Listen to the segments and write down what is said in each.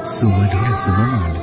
సుమధుర సుమమాలు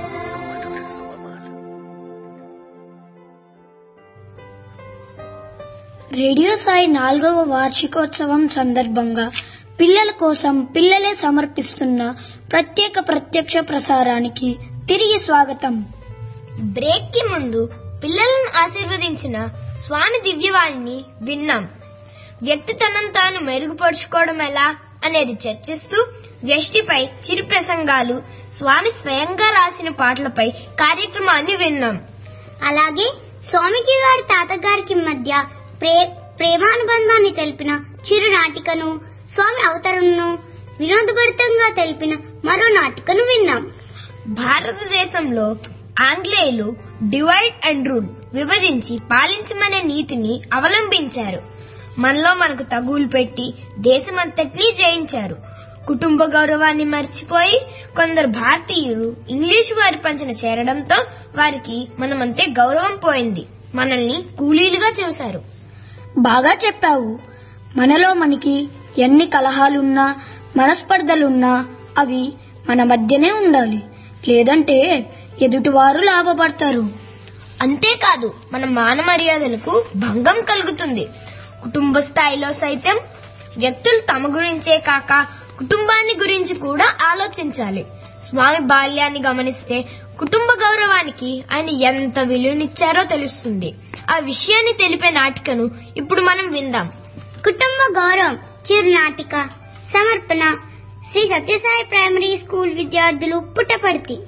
రేడియో సాయి నాలుగవ వార్షికోత్సవం సందర్భంగా పిల్లల కోసం పిల్లలే సమర్పిస్తున్న ప్రత్యేక ప్రత్యక్ష ప్రసారానికి తిరిగి స్వాగతం బ్రేక్ కి ముందు పిల్లలను ఆశీర్వదించిన స్వామి దివ్యవాణిని విన్నాం వ్యక్తితనం తాను మెరుగుపరుచుకోవడం ఎలా అనేది చర్చిస్తూ వ్యష్టిపై చిరు ప్రసంగాలు స్వామి స్వయంగా రాసిన పాటలపై కార్యక్రమాన్ని విన్నాం అలాగే స్వామికి గారి తాతగారికి మధ్య ప్రే ప్రేమానుబంధాన్ని తెలిపిన చిరు నాటికను స్వామి అవతరణను వినోదభరితంగా తెలిపిన మరో నాటికను విన్నాం భారతదేశంలో ఆంగ్లేయులు డివైడ్ అండ్ రూల్ విభజించి పాలించమనే నీతిని అవలంబించారు మనలో మనకు తగులు పెట్టి దేశమంతటినీ జయించారు కుటుంబ గౌరవాన్ని మర్చిపోయి కొందరు భారతీయులు ఇంగ్లీషు వారి పంచన చేరడంతో వారికి మనమంతే గౌరవం పోయింది మనల్ని కూలీలుగా చూశారు బాగా చెప్పావు మనలో మనకి ఎన్ని కలహాలున్నా మనస్పర్ధలున్నా అవి మన మధ్యనే ఉండాలి లేదంటే ఎదుటివారు లాభపడతారు అంతేకాదు మన మాన మర్యాదలకు భంగం కలుగుతుంది కుటుంబ స్థాయిలో సైతం వ్యక్తులు తమ గురించే కాక కుటుంబాన్ని గురించి కూడా ఆలోచించాలి స్వామి బాల్యాన్ని గమనిస్తే కుటుంబ గౌరవానికి ఆయన ఎంత విలువనిచ్చారో తెలుస్తుంది ఆ విషయాన్ని తెలిపే నాటికను ఇప్పుడు మనం విందాం కుటుంబ గౌరవం చిరు నాటిక సమర్పణ శ్రీ సత్యసాయి ప్రైమరీ స్కూల్ విద్యార్థులు పుట్టపర్తి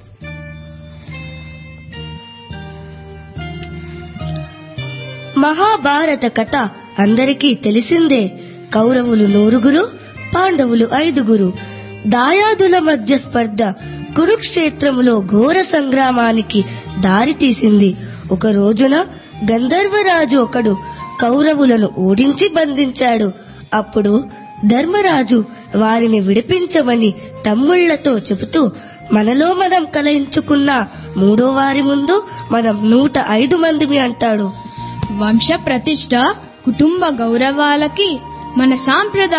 మహాభారత కథ అందరికీ తెలిసిందే కౌరవులు నూరుగురు పాండవులు ఐదుగురు దాయాదుల మధ్య స్పర్ధ కురుక్షేత్రములో ఘోర సంగ్రామానికి దారితీసింది ఒక రోజున గంధర్వరాజు ఒకడు కౌరవులను ఓడించి బంధించాడు అప్పుడు ధర్మరాజు వారిని విడిపించమని తమ్ముళ్లతో చెబుతూ మనలో మనం కలయించుకున్న మూడో వారి ముందు మనం నూట ఐదు మందిమి అంటాడు వంశ ప్రతిష్ట కుటుంబ గౌరవాలకి మన సాంప్రదాయ